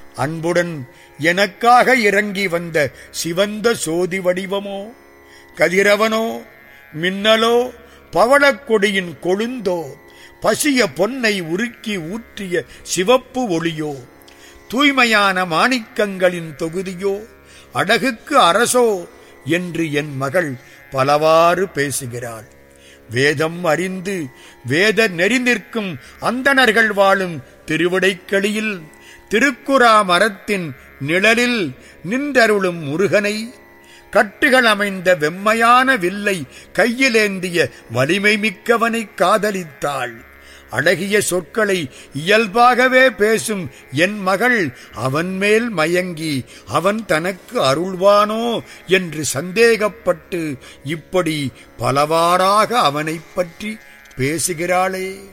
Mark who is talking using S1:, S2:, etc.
S1: அன்புடன் எனக்காக இறங்கி வந்த சிவந்த சோதி வடிவமோ கதிரவனோ மின்னலோ பவளக்கொடியின் கொழுந்தோ பசிய பொன்னை உருக்கி ஊற்றிய சிவப்பு ஒளியோ தூய்மையான மாணிக்கங்களின் தொகுதியோ அடகுக்கு அரசோ என்று என் மகள் பலவாறு பேசுகிறாள் வேதம் அறிந்து வேத நெறி நிற்கும் அந்தணர்கள் வாழும் திருவிடைக்களியில் திருக்குறா மரத்தின் நிழலில் நின்றருளும் முருகனை கட்டுகள் அமைந்த வெம்மையான வில்லை கையிலேந்திய வலிமை மிக்கவனை காதலித்தாள் அழகிய சொற்களை இயல்பாகவே பேசும் என் மகள் அவன் மேல் மயங்கி அவன் தனக்கு அருள்வானோ என்று சந்தேகப்பட்டு இப்படி பலவாறாக அவனைப் பற்றி பேசுகிறாளே